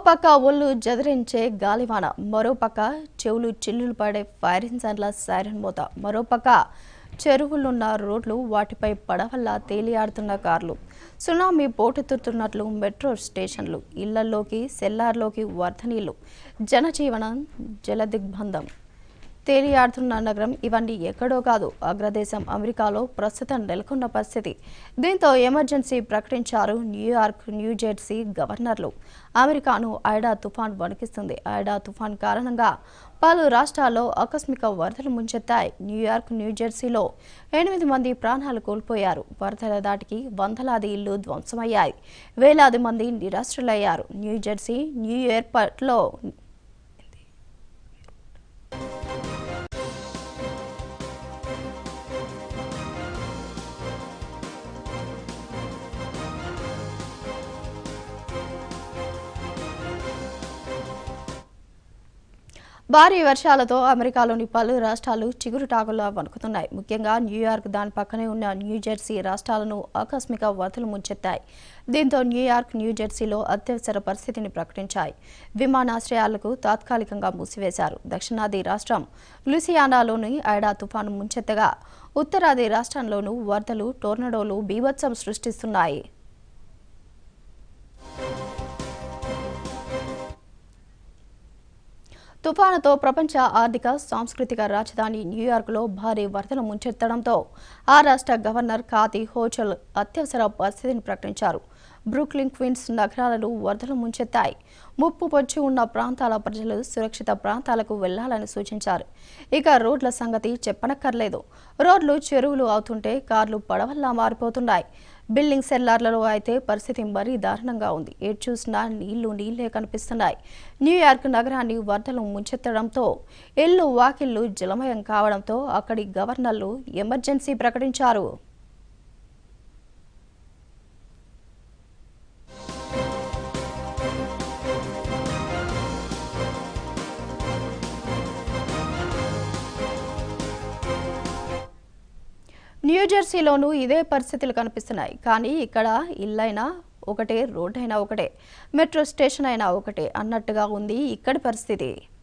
పక్క ఒళ్ళు జదిరించే గాలివాన మరో పక్క చెవులు చిల్లులు పడే ఫైర్ ఇంజన్ల సైరన్ మోత మరో పక్క చెరువులున్న రోడ్లు వాటిపై పడవల్లా తేలియాడుతున్న కార్లు సునామీ పోటెత్తుతున్నట్లు మెట్రో స్టేషన్లు ఇళ్లలోకి సెల్లార్లోకి వరద నీళ్లు జనజీవనం జలదిగ్బంధం తేలియాడుతున్న నగరం ఇవన్నీ ఎక్కడో కాదు అగ్రదేశం అమెరికాలో ప్రస్తుతం నెలకొన్న పరిస్థితి దీంతో ఎమర్జెన్సీ ప్రకటించారు న్యూయార్క్ న్యూజెర్సీ గవర్నర్లు అమెరికాను ఐడా తుఫాన్ వణికిస్తుంది ఐడా తుఫాన్ కారణంగా పలు రాష్ట్రాల్లో ఆకస్మిక వరదలు ముంచెత్తాయి న్యూయార్క్ న్యూజెర్సీలో ఎనిమిది మంది ప్రాణాలు కోల్పోయారు వరదల దాటికి వందలాది ఇళ్లు ధ్వంసమయ్యాయి వేలాది మంది నిరాశ్రులయ్యారు న్యూజెర్సీ న్యూ ఎయిర్పోర్ట్లో భారీ వర్షాలతో అమెరికాలోని పలు రాష్ట్రాలు చిగురుటాకులా వణుకుతున్నాయి ముఖ్యంగా న్యూయార్క్ దాని పక్కనే ఉన్న న్యూజెర్సీ రాష్ట్రాలను ఆకస్మిక వరదలు ముంచెత్తాయి దీంతో న్యూయార్క్ న్యూజెర్సీలో అత్యవసర పరిస్థితిని ప్రకటించాయి విమానాశ్రయాలకు తాత్కాలికంగా మూసివేశారు దక్షిణాది రాష్ట్రం లూసియానాలోని ఐడా తుఫాను ముంచెత్తగా ఉత్తరాది రాష్ట్రంలోనూ వరదలు టోర్నడోలు బీభత్సం సృష్టిస్తున్నాయి తుఫానుతో ప్రపంచ ఆర్థిక సాంస్కృతిక రాజధాని న్యూయార్క్లో భారీ వరదలు ముంచెత్తడంతో ఆ రాష్ట్ర గవర్నర్ ఖాతి హోచల్ అత్యవసర పరిస్థితిని ప్రకటించారు బ్రూక్లిన్ క్వీన్స్ నగరాలను వరదలు ముంచెత్తాయి ముప్పు పొచ్చి ఉన్న ప్రాంతాల ప్రజలు సురక్షిత ప్రాంతాలకు వెళ్లాలని సూచించారు ఇక రోడ్ల సంగతి చెప్పనక్కర్లేదు రోడ్లు చెరువులు అవుతుంటే కార్లు పడవల్లా మారిపోతున్నాయి బిల్డింగ్ సెల్లార్లలో అయితే పరిస్థితి మరీ దారుణంగా ఉంది ఎటు చూసినా నీళ్లు నీళ్లే కనిపిస్తున్నాయి న్యూయార్క్ నగరాన్ని వరదలు ముంచెత్తడంతో ఇల్లు వాకిళ్లు జలమయం కావడంతో అక్కడి గవర్నర్లు ఎమర్జెన్సీ ప్రకటించారు న్యూజెర్సీలోనూ ఇదే పరిస్థితులు కనిపిస్తున్నాయి కానీ ఇక్కడ ఇల్లైనా ఒకటే రోడ్డైనా ఒకటే మెట్రో స్టేషన్ అయినా ఒకటే అన్నట్టుగా ఉంది ఇక్కడి పరిస్థితి